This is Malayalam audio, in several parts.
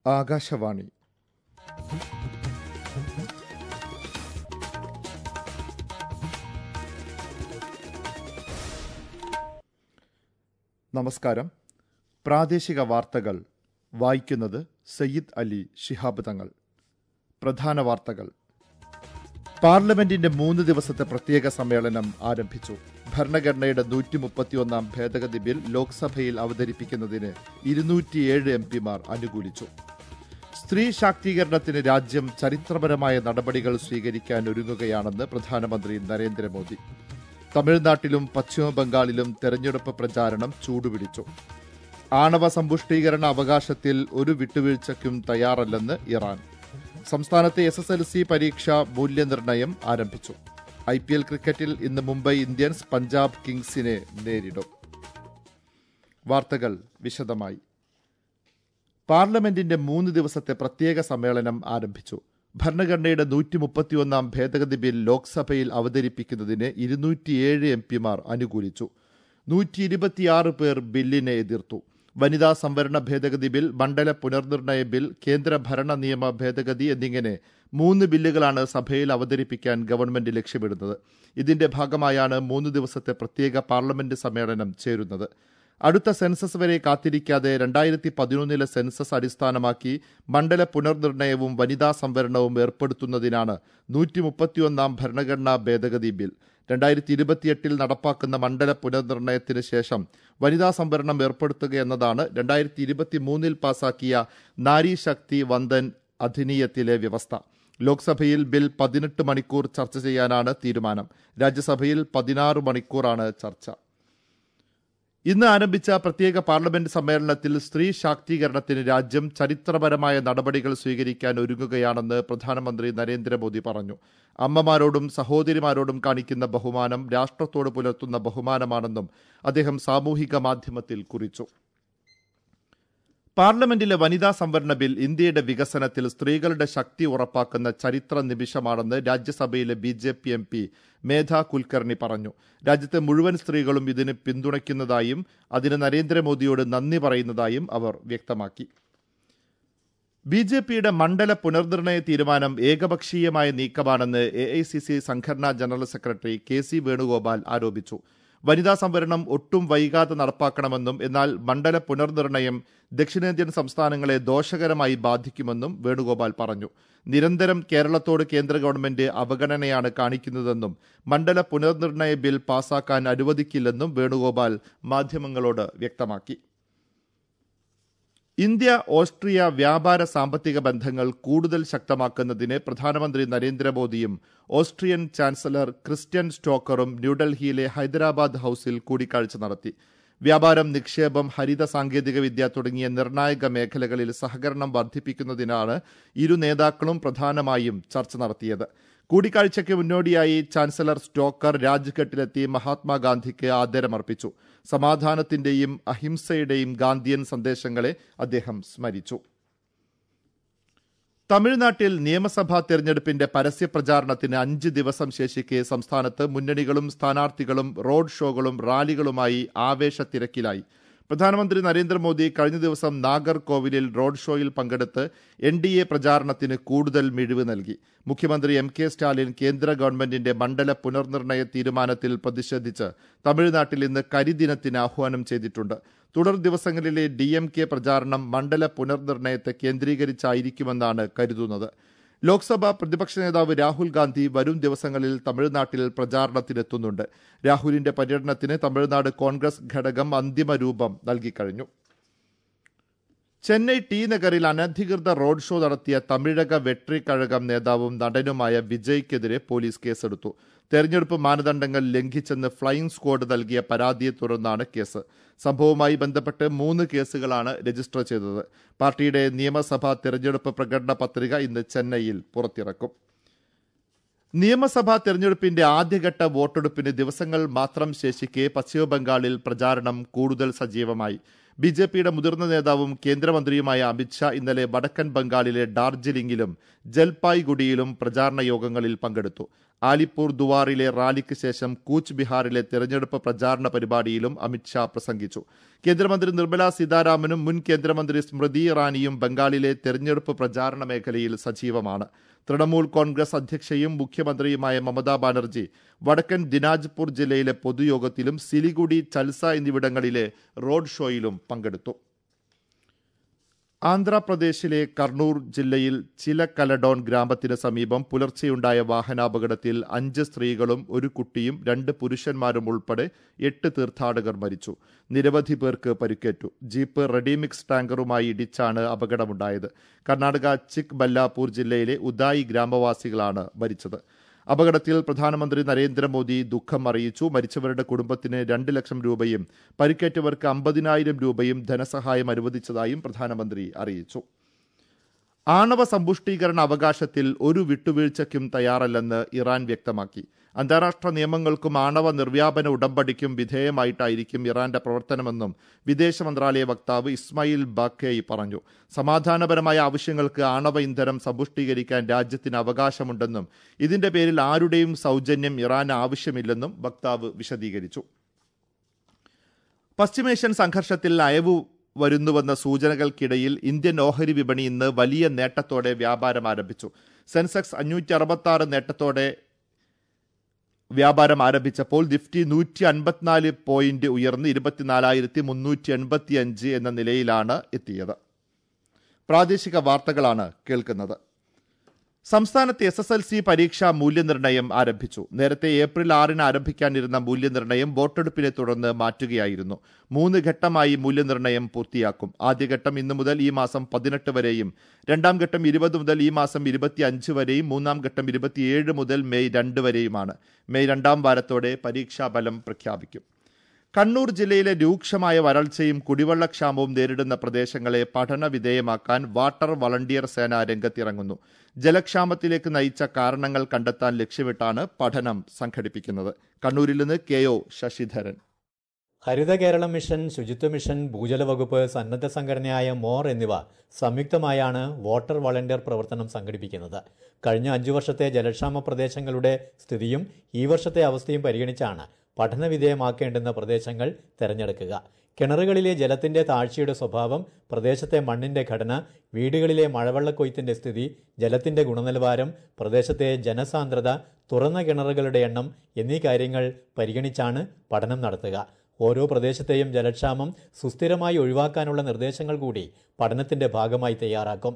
ആകാശവാണി നമസ്കാരം പ്രാദേശിക വാർത്തകൾ വായിക്കുന്നത് സയ്യിദ് അലി ശിഹാബ് തങ്ങൾ പ്രധാന വാർത്തകൾ പാർലമെന്റിന്റെ മൂന്ന് ദിവസത്തെ പ്രത്യേക സമ്മേളനം ആരംഭിച്ചു ഭരണഘടനയുടെ നൂറ്റി മുപ്പത്തിയൊന്നാം ഭേദഗതി ബിൽ ലോക്സഭയിൽ അവതരിപ്പിക്കുന്നതിന് ഇരുന്നൂറ്റിയേഴ് എം പിമാർ അനുകൂലിച്ചു സ്ത്രീ ശാക്തീകരണത്തിന് രാജ്യം ചരിത്രപരമായ നടപടികൾ സ്വീകരിക്കാൻ ഒരുങ്ങുകയാണെന്ന് പ്രധാനമന്ത്രി നരേന്ദ്രമോദി തമിഴ്നാട്ടിലും പശ്ചിമബംഗാളിലും തെരഞ്ഞെടുപ്പ് പ്രചാരണം ചൂടുപിടിച്ചു ആണവ സമ്പുഷ്ടീകരണ അവകാശത്തിൽ ഒരു വിട്ടുവീഴ്ചയ്ക്കും തയ്യാറല്ലെന്ന് ഇറാൻ സംസ്ഥാനത്തെ എസ് എസ് എൽ സി പരീക്ഷ മൂല്യനിർണ്ണയം ആരംഭിച്ചു ഐ പി എൽ ക്രിക്കറ്റിൽ ഇന്ന് മുംബൈ ഇന്ത്യൻസ് പഞ്ചാബ് കിങ്സിനെ നേരിടും വാർത്തകൾ വിശദമായി പാർലമെന്റിന്റെ മൂന്ന് ദിവസത്തെ പ്രത്യേക സമ്മേളനം ആരംഭിച്ചു ഭരണഘടനയുടെ നൂറ്റി മുപ്പത്തിയൊന്നാം ഭേദഗതി ബിൽ ലോക്സഭയിൽ അവതരിപ്പിക്കുന്നതിന് ഇരുന്നൂറ്റിയേഴ് എം പിമാർ അനുകൂലിച്ചു നൂറ്റി ഇരുപത്തിയാറ് പേർ ബില്ലിനെ എതിർത്തു വനിതാ സംവരണ ഭേദഗതി ബിൽ മണ്ഡല പുനർനിർണയ ബിൽ കേന്ദ്ര ഭരണ നിയമ ഭേദഗതി എന്നിങ്ങനെ മൂന്ന് ബില്ലുകളാണ് സഭയിൽ അവതരിപ്പിക്കാൻ ഗവൺമെന്റ് ലക്ഷ്യമിടുന്നത് ഇതിന്റെ ഭാഗമായാണ് മൂന്ന് ദിവസത്തെ പ്രത്യേക പാർലമെന്റ് സമ്മേളനം ചേരുന്നത് അടുത്ത സെൻസസ് വരെ കാത്തിരിക്കാതെ രണ്ടായിരത്തി പതിനൊന്നിലെ സെൻസസ് അടിസ്ഥാനമാക്കി മണ്ഡല പുനർനിർണയവും വനിതാ സംവരണവും ഏർപ്പെടുത്തുന്നതിനാണ് നൂറ്റി മുപ്പത്തിയൊന്നാം ഭരണഘടനാ ഭേദഗതി ബിൽ രണ്ടായിരത്തി ഇരുപത്തിയെട്ടിൽ നടപ്പാക്കുന്ന മണ്ഡല പുനർനിർണയത്തിന് ശേഷം വനിതാ സംവരണം ഏർപ്പെടുത്തുക എന്നതാണ് രണ്ടായിരത്തി ഇരുപത്തി മൂന്നിൽ പാസാക്കിയ നാരി ശക്തി വന്ദൻ അധിനിയത്തിലെ വ്യവസ്ഥ ലോക്സഭയിൽ ബിൽ പതിനെട്ട് മണിക്കൂർ ചർച്ച ചെയ്യാനാണ് തീരുമാനം രാജ്യസഭയിൽ പതിനാറ് മണിക്കൂറാണ് ചർച്ച ഇന്ന് ആരംഭിച്ച പ്രത്യേക പാർലമെന്റ് സമ്മേളനത്തിൽ സ്ത്രീ ശാക്തീകരണത്തിന് രാജ്യം ചരിത്രപരമായ നടപടികൾ സ്വീകരിക്കാൻ ഒരുങ്ങുകയാണെന്ന് പ്രധാനമന്ത്രി നരേന്ദ്രമോദി പറഞ്ഞു അമ്മമാരോടും സഹോദരിമാരോടും കാണിക്കുന്ന ബഹുമാനം രാഷ്ട്രത്തോട് പുലർത്തുന്ന ബഹുമാനമാണെന്നും അദ്ദേഹം സാമൂഹിക മാധ്യമത്തിൽ കുറിച്ചു പാർലമെന്റിലെ വനിതാ സംവരണ ബിൽ ഇന്ത്യയുടെ വികസനത്തിൽ സ്ത്രീകളുടെ ശക്തി ഉറപ്പാക്കുന്ന ചരിത്ര നിമിഷമാണെന്ന് രാജ്യസഭയിലെ B J P M P Medha Kulkarni പറഞ്ഞു രാജ്യത്തെ മുഴുവൻ സ്ത്രീകളും ഇതിന് പിന്തുണയ്ക്കുന്നതായും അതിന് നരേന്ദ്രമോദിയോട് നന്ദി പറയുന്നതായും അവർ വ്യക്തമാക്കി ബി ജെ പിയുടെ മണ്ഡല പുനർനിർണയ തീരുമാനം ഏകപക്ഷീയമായ നീക്കമാണെന്ന് എ ഐ സി സി സംഘടനാ general secretary K C Venugopal ആരോപിച്ചു വനിതാ സംവരണം ഒട്ടും വൈകാതെ നടപ്പാക്കണമെന്നും എന്നാൽ മണ്ഡല പുനർനിർണയം ദക്ഷിണേന്ത്യൻ സംസ്ഥാനങ്ങളെ ദോഷകരമായി ബാധിക്കുമെന്നും വേണുഗോപാൽ പറഞ്ഞു നിരന്തരം കേരളത്തോട് കേന്ദ്ര ഗവൺമെന്റ് അവഗണനയാണ് കാണിക്കുന്നതെന്നും മണ്ഡല പുനർനിർണയ ബിൽ പാസാക്കാൻ അനുവദിക്കില്ലെന്നും വേണുഗോപാൽ മാധ്യമങ്ങളോട് വ്യക്തമാക്കി ഇന്ത്യ ഓസ്ട്രിയ വ്യാപാര സാമ്പത്തിക ബന്ധങ്ങൾ കൂടുതൽ ശക്തമാക്കുന്നതിന് പ്രധാനമന്ത്രി നരേന്ദ്രമോദിയും ഓസ്ട്രിയൻ ചാൻസലർ ക്രിസ്ത്യൻ സ്റ്റോക്കറും ന്യൂഡൽഹിയിലെ ഹൈദരാബാദ് ഹൌസിൽ കൂടിക്കാഴ്ച നടത്തി വ്യാപാരം നിക്ഷേപം ഹരിത സാങ്കേതികവിദ്യ തുടങ്ങിയ നിർണായക മേഖലകളിൽ സഹകരണം വർദ്ധിപ്പിക്കുന്നതിനാണ് ഇരു നേതാക്കളും പ്രധാനമായും ചർച്ച നടത്തിയത് കൂടിക്കാഴ്ചയ്ക്ക് മുന്നോടിയായി ചാൻസലർ സ്റ്റോക്കർ രാജ്ഘട്ടിലെത്തി മഹാത്മാഗാന്ധിക്ക് ആദരമർപ്പിച്ചു സമാധാനത്തിന്റെയും അഹിംസയുടെയും ഗാന്ധിയൻ സന്ദേശങ്ങളെ അദ്ദേഹം സ്മരിച്ചു തമിഴ്നാട്ടിൽ നിയമസഭാ തെരഞ്ഞെടുപ്പിന്റെ പരസ്യ പ്രചാരണത്തിന് അഞ്ച് ദിവസം ശേഷിക്കെ സംസ്ഥാനത്ത് മുന്നണികളും സ്ഥാനാർത്ഥികളും റോഡ് ഷോകളും റാലികളുമായി ആവേശത്തിരക്കിലായി പ്രധാനമന്ത്രി നരേന്ദ്രമോദി കഴിഞ്ഞ ദിവസം നാഗർകോവിലിൽ റോഡ് ഷോയിൽ പങ്കെടുത്ത് എൻ ഡി എ പ്രചാരണത്തിന് കൂടുതൽ മിഴിവ് നൽകി മുഖ്യമന്ത്രി എം കെ സ്റ്റാലിൻ കേന്ദ്ര ഗവൺമെന്റിന്റെ മണ്ഡല പുനർനിർണയ തീരുമാനത്തിൽ പ്രതിഷേധിച്ച് തമിഴ്നാട്ടിൽ ഇന്ന് കരിദിനത്തിന് ആഹ്വാനം ചെയ്തിട്ടുണ്ട് തുടർ ദിവസങ്ങളിലെ ഡി എം കെ പ്രചാരണം മണ്ഡല പുനർനിർണയത്തെ കേന്ദ്രീകരിച്ചായിരിക്കുമെന്നാണ് കരുതുന്നത് ലോക്സഭ പ്രതിപക്ഷ നേതാവ് രാഹുൽ ഗാന്ധി വരും ദിവസങ്ങളിൽ തമിഴ്നാട്ടിൽ പ്രചാരണത്തിനെത്തുന്നുണ്ട് രാഹുലിന്റെ പര്യടനത്തിന് തമിഴ്നാട് കോൺഗ്രസ് ഘടകം അന്തിമ രൂപം നൽകിക്കഴിഞ്ഞു ചെന്നൈ ടി നഗറിൽ അനധികൃത റോഡ് ഷോ നടത്തിയ തമിഴക വെട്രി കഴകം നേതാവും നടനുമായ വിജയ്ക്കെതിരെ പോലീസ് കേസെടുത്തു തെരഞ്ഞെടുപ്പ് മാനദണ്ഡങ്ങൾ ലംഘിച്ചെന്ന് ഫ്ലൈയിംഗ് സ്ക്വാഡ് നൽകിയ പരാതിയെ തുടർന്നാണ് കേസ് സംഭവവുമായി ബന്ധപ്പെട്ട് മൂന്ന് കേസുകളാണ് രജിസ്റ്റർ ചെയ്തത് പാർട്ടിയുടെ നിയമസഭാ തെരഞ്ഞെടുപ്പ് പ്രകടന പത്രിക ഇന്ന് ചെന്നൈയിൽ പുറത്തിറക്കും നിയമസഭാ തെരഞ്ഞെടുപ്പിന്റെ ആദ്യഘട്ട വോട്ടെടുപ്പിന് ദിവസങ്ങൾ മാത്രം ശേഷിക്കെ പശ്ചിമബംഗാളിൽ പ്രചാരണം കൂടുതൽ സജീവമായി ബി ജെ പിയുടെ മുതിർന്ന നേതാവും കേന്ദ്രമന്ത്രിയുമായ അമിത്ഷാ ഇന്നലെ വടക്കൻ ബംഗാളിലെ ഡാർജിലിംഗിലും ജൽപായ്ഗുഡിയിലും പ്രചാരണ യോഗങ്ങളിൽ പങ്കെടുത്തു ആലിപ്പൂർ ദുവാറിലെ റാലിക്ക് ശേഷം കൂച്ച് ബിഹാറിലെ തെരഞ്ഞെടുപ്പ് പ്രചാരണ പരിപാടിയിലും അമിത്ഷാ പ്രസംഗിച്ചു കേന്ദ്രമന്ത്രി നിർമ്മല സീതാരാമനും മുൻ കേന്ദ്രമന്ത്രി സ്മൃതി ഇറാനിയും ബംഗാളിലെ തെരഞ്ഞെടുപ്പ് പ്രചാരണ മേഖലയിൽ സജീവമാണ് തൃണമൂൽ കോൺഗ്രസ് അധ്യക്ഷയും മുഖ്യമന്ത്രിയുമായ മമതാ ബാനർജി വടക്കൻ ദിനാജ്പൂർ ജില്ലയിലെ പൊതുയോഗത്തിലും സിലിഗുഡി ചൽസ എന്നിവിടങ്ങളിലെ റോഡ് ഷോയിലും പങ്കെടുത്തു ആന്ധ്രാപ്രദേശിലെ കർണൂർ ജില്ലയിൽ ചിലക്കലഡോൺ ഗ്രാമത്തിന് സമീപം പുലർച്ചെയുണ്ടായ വാഹനാപകടത്തിൽ അഞ്ച് സ്ത്രീകളും ഒരു കുട്ടിയും രണ്ട് പുരുഷന്മാരും ഉൾപ്പെടെ എട്ട് തീർത്ഥാടകർ മരിച്ചു നിരവധി പേർക്ക് പരിക്കേറ്റു ജീപ്പ് റെഡിമിക്സ് ടാങ്കറുമായി ഇടിച്ചാണ് അപകടമുണ്ടായത് കർണാടക ചിക് ബല്ലാപൂർ ജില്ലയിലെ ഉദായി ഗ്രാമവാസികളാണ് മരിച്ചത് അപകടത്തിൽ പ്രധാനമന്ത്രി നരേന്ദ്രമോദി ദുഃഖം അറിയിച്ചു മരിച്ചവരുടെ കുടുംബത്തിന് രണ്ട് ലക്ഷം രൂപയും പരിക്കേറ്റവർക്ക് അമ്പതിനായിരം രൂപയും ധനസഹായം അനുവദിച്ചതായും പ്രധാനമന്ത്രി അറിയിച്ചു ആണവ സമ്പുഷ്ടീകരണ അവകാശത്തിൽ ഒരു വിട്ടുവീഴ്ചയ്ക്കും തയ്യാറല്ലെന്ന് ഇറാൻ വ്യക്തമാക്കി അന്താരാഷ്ട്ര നിയമങ്ങൾക്കും ആണവ നിർവ്യാപന ഉടമ്പടിക്കും വിധേയമായിട്ടായിരിക്കും ഇറാന്റെ പ്രവർത്തനമെന്നും വിദേശ മന്ത്രാലയ വക്താവ് ഇസ്മായിൽ ബാക്കേയി പറഞ്ഞു സമാധാനപരമായ ആവശ്യങ്ങൾക്ക് ആണവ ഇന്ധനം സമ്പുഷ്ടീകരിക്കാൻ രാജ്യത്തിന് അവകാശമുണ്ടെന്നും ഇതിന്റെ പേരിൽ ആരുടെയും സൗജന്യം ഇറാൻ ആവശ്യമില്ലെന്നും വക്താവ് വിശദീകരിച്ചു പശ്ചിമേഷ്യൻ സംഘർഷത്തിൽ അയവ് വരുന്നുവെന്ന സൂചനകൾക്കിടയിൽ ഇന്ത്യൻ ഓഹരി വിപണി ഇന്ന് വലിയ നേട്ടത്തോടെ വ്യാപാരം ആരംഭിച്ചു സെൻസെക്സ് അഞ്ഞൂറ്റി അറുപത്തി നേട്ടത്തോടെ വ്യാപാരം ആരംഭിച്ചപ്പോൾ നിഫ്റ്റി നൂറ്റി അൻപത്തിനാല് പോയിന്റ് ഉയർന്ന് ഇരുപത്തിനാലായിരത്തി മുന്നൂറ്റി എൺപത്തി അഞ്ച് എന്ന നിലയിലാണ് എത്തിയത് പ്രാദേശിക വാർത്തകളാണ് കേൾക്കുന്നത് സംസ്ഥാനത്ത് എസ് എസ് എൽ സി പരീക്ഷാ മൂല്യനിർണ്ണയം ആരംഭിച്ചു നേരത്തെ ഏപ്രിൽ ആറിന് ആരംഭിക്കാനിരുന്ന മൂല്യനിർണ്ണയം വോട്ടെടുപ്പിനെ തുടർന്ന് മാറ്റുകയായിരുന്നു മൂന്ന് ഘട്ടമായി മൂല്യനിർണ്ണയം പൂർത്തിയാക്കും ആദ്യഘട്ടം ഇന്നു മുതൽ ഈ മാസം പതിനെട്ട് വരെയും രണ്ടാം ഘട്ടം ഇരുപത് മുതൽ ഈ മാസം ഇരുപത്തി അഞ്ച് വരെയും മൂന്നാം ഘട്ടം ഇരുപത്തിയേഴ് മുതൽ മെയ് രണ്ട് വരെയുമാണ് മെയ് രണ്ടാം വാരത്തോടെ പരീക്ഷാഫലം പ്രഖ്യാപിക്കും കണ്ണൂർ ജില്ലയിലെ രൂക്ഷമായ വരൾച്ചയും കുടിവെള്ളക്ഷാമവും നേരിടുന്ന പ്രദേശങ്ങളെ പഠന വിധേയമാക്കാൻ വാട്ടർ വളണ്ടിയർ സേന രംഗത്തിറങ്ങുന്നു ജലക്ഷാമത്തിലേക്ക് നയിച്ച കാരണങ്ങൾ കണ്ടെത്താൻ ലക്ഷ്യമിട്ടാണ് പഠനം സംഘടിപ്പിക്കുന്നത് കണ്ണൂരിൽ നിന്ന് K O Sasidharan Haritha Keralam mission ശുചിത്വ മിഷൻ ഭൂജല വകുപ്പ് സന്നദ്ധ സംഘടനയായ മോർ എന്നിവ സംയുക്തമായാണ് വാട്ടർ വളണ്ടിയർ പ്രവർത്തനം സംഘടിപ്പിക്കുന്നത് കഴിഞ്ഞ അഞ്ചു വർഷത്തെ ജലക്ഷാമ പ്രദേശങ്ങളുടെ സ്ഥിതിയും ഈ വർഷത്തെ അവസ്ഥയും പരിഗണിച്ചാണ് പഠന വിധേയമാക്കേണ്ടുന്ന പ്രദേശങ്ങൾ തിരഞ്ഞെടുക്കുക കിണറുകളിലെ ജലത്തിന്റെ താഴ്ചയുടെ സ്വഭാവം പ്രദേശത്തെ മണ്ണിന്റെ ഘടന വീടുകളിലെ മഴവെള്ളക്കൊയ്ത്തിന്റെ സ്ഥിതി ജലത്തിന്റെ ഗുണനിലവാരം പ്രദേശത്തെ ജനസാന്ദ്രത തുറന്ന കിണറുകളുടെ എണ്ണം എന്നീ കാര്യങ്ങൾ പരിഗണിച്ചാണ് പഠനം നടത്തുക ഓരോ പ്രദേശത്തെയും ജലക്ഷാമം സുസ്ഥിരമായി ഒഴിവാക്കാനുള്ള നിർദ്ദേശങ്ങൾ കൂടി പഠനത്തിന്റെ ഭാഗമായി തയ്യാറാക്കും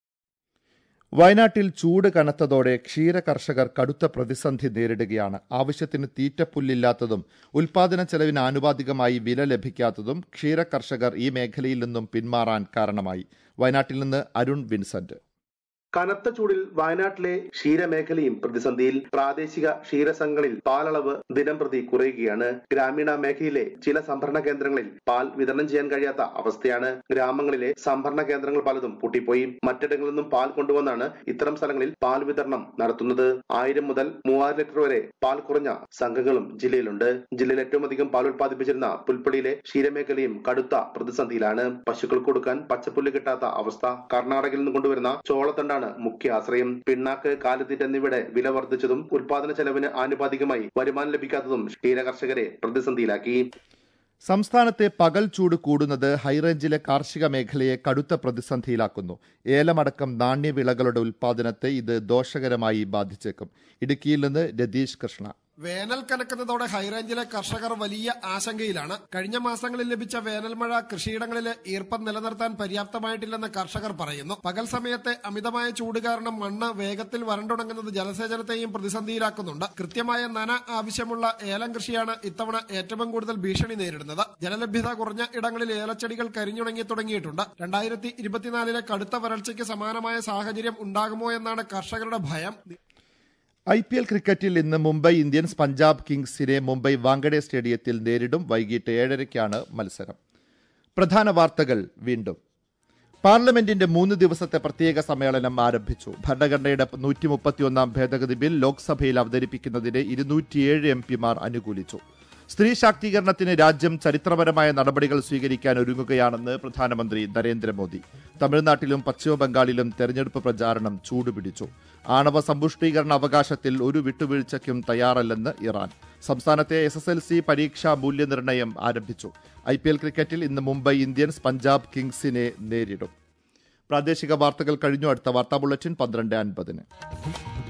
വയനാട്ടിൽ ചൂട് കനത്തതോടെ ക്ഷീര കർഷകർ കടുത്ത പ്രതിസന്ധി നേരിടുകയാണ് ആവശ്യത്തിന് തീറ്റപ്പുല്ലില്ലാത്തതും ഉൽപാദന ചെലവിന് ആനുപാതികമായി വില ലഭിക്കാത്തതും ക്ഷീര കർഷകർ ഈ മേഖലയിൽ നിന്നും പിന്മാറാൻ കാരണമായി വയനാട്ടിൽ നിന്ന് അരുൺ വിൻസെന്റ് കനത്ത ചൂടിൽ വയനാട്ടിലെ ക്ഷീരമേഖലയും പ്രതിസന്ധിയിൽ പ്രാദേശിക ക്ഷീരസംഘങ്ങളിൽ പാലളവ് ദിനം പ്രതി കുറയുകയാണ് ഗ്രാമീണ മേഖലയിലെ ചില സംഭരണ കേന്ദ്രങ്ങളിൽ പാൽ വിതരണം ചെയ്യാൻ കഴിയാത്ത അവസ്ഥയാണ് ഗ്രാമങ്ങളിലെ സംഭരണ കേന്ദ്രങ്ങൾ പലതും പൂട്ടിപ്പോയി മറ്റിടങ്ങളിൽ നിന്നും പാൽ കൊണ്ടുവന്നാണ് ഇത്തരം സ്ഥലങ്ങളിൽ പാൽ വിതരണം നടത്തുന്നത് ആയിരം മുതൽ മൂവായിരം ലിറ്റർ വരെ പാൽ കുറഞ്ഞ സംഘങ്ങളും ജില്ലയിലുണ്ട് ജില്ലയിൽ ഏറ്റവും അധികം പാൽ ഉൽപ്പാദിപ്പിച്ചിരുന്ന പുൽപ്പള്ളിയിലെ ക്ഷീരമേഖലയും കടുത്ത പ്രതിസന്ധിയിലാണ് പശുക്കൾക്ക് കൊടുക്കാൻ പച്ചപ്പുല്ല് കിട്ടാത്ത അവസ്ഥ കർണാടകയിൽ നിന്ന് കൊണ്ടുവരുന്ന ചോളത്തണ്ടാണ് ഇതാണ് മുഖ്യ ആശ്രയം പിണ്ണാക്ക് കാലിത്തീറ്റ എന്നിവയുടെ വില വർദ്ധിച്ചതും ഉൽപാദന ചെലവിന് ആനുപാതികമായി വരുമാനം ലഭിക്കാത്തതും ക്ഷീര കർഷകരെ പ്രതിസന്ധിയിലാക്കി സംസ്ഥാനത്തെ പകൽ ചൂട് കൂടുന്നത് ഹൈറേഞ്ചിലെ കാർഷിക മേഖലയെ കടുത്ത പ്രതിസന്ധിയിലാക്കുന്നു ഏലമടക്കം നാണ്യവിളകളുടെ ഉൽപാദനത്തെ ഇത് ദോഷകരമായി ബാധിച്ചേക്കും ഇടുക്കിയിൽ നിന്ന് രതീഷ് കൃഷ്ണ വേനൽ കനക്കുന്നതോടെ ഹൈറേഞ്ചിലെ കർഷകർ വലിയ ആശങ്കയിലാണ് കഴിഞ്ഞ മാസങ്ങളിൽ ലഭിച്ച വേനൽ മഴ കൃഷിയിടങ്ങളിലെ ഈർപ്പം നിലനിർത്താൻ പര്യാപ്തമായിട്ടില്ലെന്ന് കർഷകർ പറയുന്നു പകൽ സമയത്തെ അമിതമായ ചൂട് കാരണം മണ്ണ് വേഗത്തിൽ വരണ്ടുണങ്ങുന്നത് ജലസേചനത്തെയും പ്രതിസന്ധിയിലാക്കുന്നുണ്ട് കൃത്യമായ നന ആവശ്യമുള്ള ഏലം കൃഷിയാണ് ഇത്തവണ ഏറ്റവും കൂടുതൽ ഭീഷണി നേരിടുന്നത് ജലലഭ്യത കുറഞ്ഞ ഇടങ്ങളിൽ ഏലച്ചെടികൾ കരിഞ്ഞുണങ്ങി തുടങ്ങിയിട്ടുണ്ട് രണ്ടായിരത്തി ഇരുപത്തിനാലിലെ കടുത്ത വരൾച്ചയ്ക്ക് സമാനമായ സാഹചര്യം ഉണ്ടാകുമോ എന്നാണ് കർഷകരുടെ ഭയം ഐ പി എൽ ക്രിക്കറ്റിൽ ഇന്ന് മുംബൈ ഇന്ത്യൻസ് പഞ്ചാബ് കിങ്സിനെ മുംബൈ വാങ്കഡെ സ്റ്റേഡിയത്തിൽ നേരിടും വൈകിട്ട് ഏഴരയ്ക്കാണ് മത്സരം പ്രധാന വാർത്തകൾ വീണ്ടും പാർലമെന്റിന്റെ മൂന്ന് ദിവസത്തെ പ്രത്യേക സമ്മേളനം ആരംഭിച്ചു ഭരണഘടനയുടെ നൂറ്റി മുപ്പത്തിയൊന്നാം ഭേദഗതി ബിൽ ലോക്സഭയിൽ അവതരിപ്പിക്കുന്നതിന് ഇരുന്നൂറ്റിയേഴ് എം പിമാർ അനുകൂലിച്ചു സ്ത്രീ ശാക്തീകരണത്തിന് രാജ്യം ചരിത്രപരമായ നടപടികൾ സ്വീകരിക്കാൻ ഒരുങ്ങുകയാണെന്ന് പ്രധാനമന്ത്രി നരേന്ദ്രമോദി തമിഴ്നാട്ടിലും പശ്ചിമബംഗാളിലും തെരഞ്ഞെടുപ്പ് പ്രചാരണം ചൂടുപിടിച്ചു ആണവ സമ്പുഷ്ടീകരണ അവകാശത്തിൽ ഒരു വിട്ടുവീഴ്ചയ്ക്കും തയ്യാറല്ലെന്ന് ഇറാൻ സംസ്ഥാനത്തെ എസ് എസ് എൽ സി പരീക്ഷാ മൂല്യനിർണ്ണയം ആരംഭിച്ചു ഐ പി എൽ ക്രിക്കറ്റിൽ ഇന്ന് മുംബൈ ഇന്ത്യൻസ് പഞ്ചാബ് കിങ്സിനെ നേരിടും പ്രാദേശിക വാർത്തകൾ കഴിഞ്ഞു അടുത്ത വാർത്താ ബുള്ളറ്റിൻ പന്ത്രണ്ട് അൻപതിന്